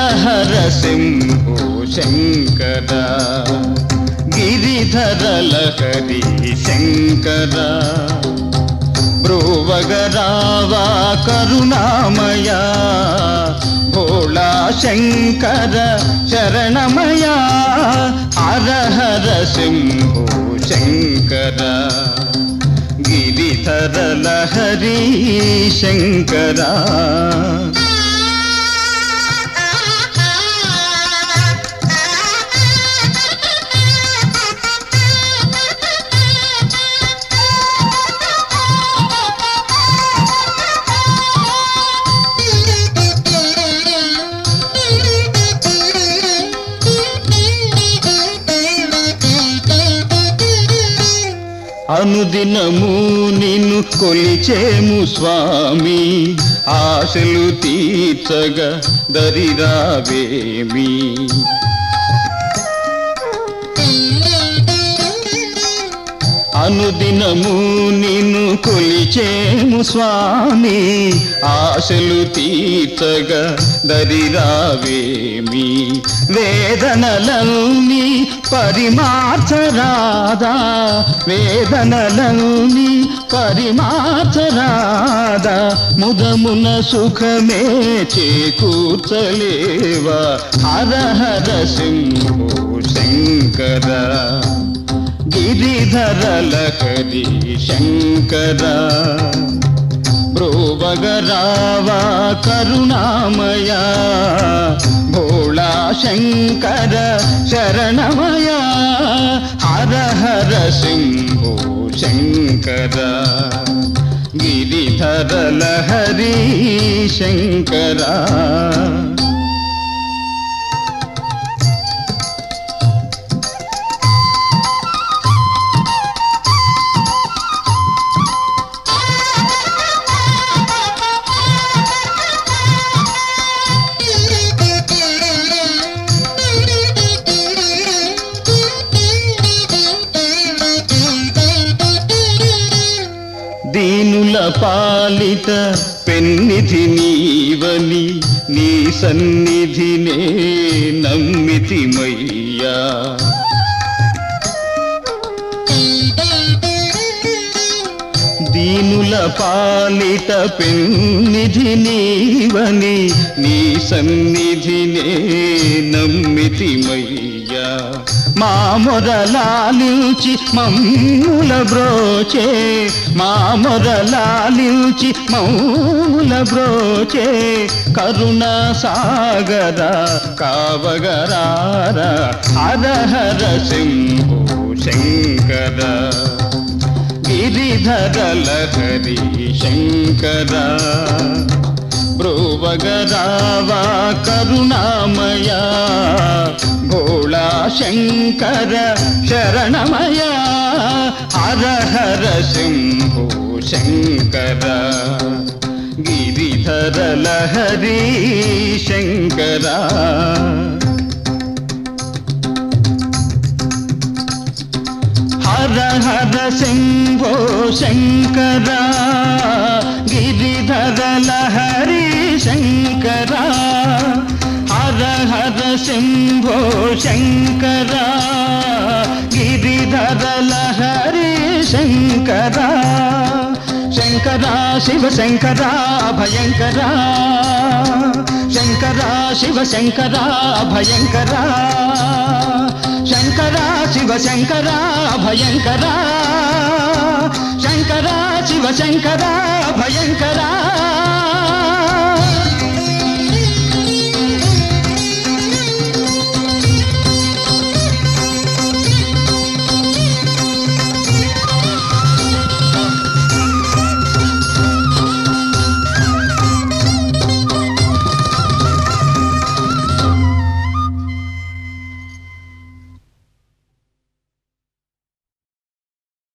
హర శంభో శంకర గిరిధర లహరి శంకర బ్రువగరావా కరుణామయ భోళా శంకర శరణమయ హర హర శంభో శంకర గిరిధర లహరి శంకరా అనుదినము నిన్ను కొలిచేము స్వామి ఆశలు తీర్చగా దరిరావేమి అనుదినము నిన్ను కొలిచేము స్వామి ఆశలు తీర్చగా దరిరావేమి వేదనలన్నీ పరిమార్చరాదా వేదనలన్నీ పరిమార్చరాదా ముదమున సుఖమే చేకూర్చలేవా హర హర సింహో శంకర గిరిధర లహరి శంకర బ్రోవగరావా కరుణామయ భోళా శంకర శరణమయ హర హర సింహో శంకర గిరిధర లహరి శంకరా దీనుల పాలిట పెన్నిధి నీవని నీ సన్నిధినే నమ్మితిమయ్యా దీనుల పాలిట పెన్నిధి నీవని నీ సన్నిధినే నమ్మితిమయ్యా మా మొరలాలించి మమ్ముల బ్రోచే మా మొరలాలించి మౌల బ్రోచే కరుణ సాగర కావగరార హర హర శంభో శంకర గిరిధర లహరి శంకర బ్రువగరావా కరుణామయ భోళా శంకర శరణమయ హర హర శంభో శంకర గిరిధర లహరి శంకరా హర హర శంభో శంకర గిరిధర లహరి శంకర హర హర శంభో శంకర గిరిధర లహరి శంకర శంకర శివ శంకర భయంకర శంకర శివ శంకర భయంకర శంకర శివ శంకర భయంకర శంకర శివ శంకర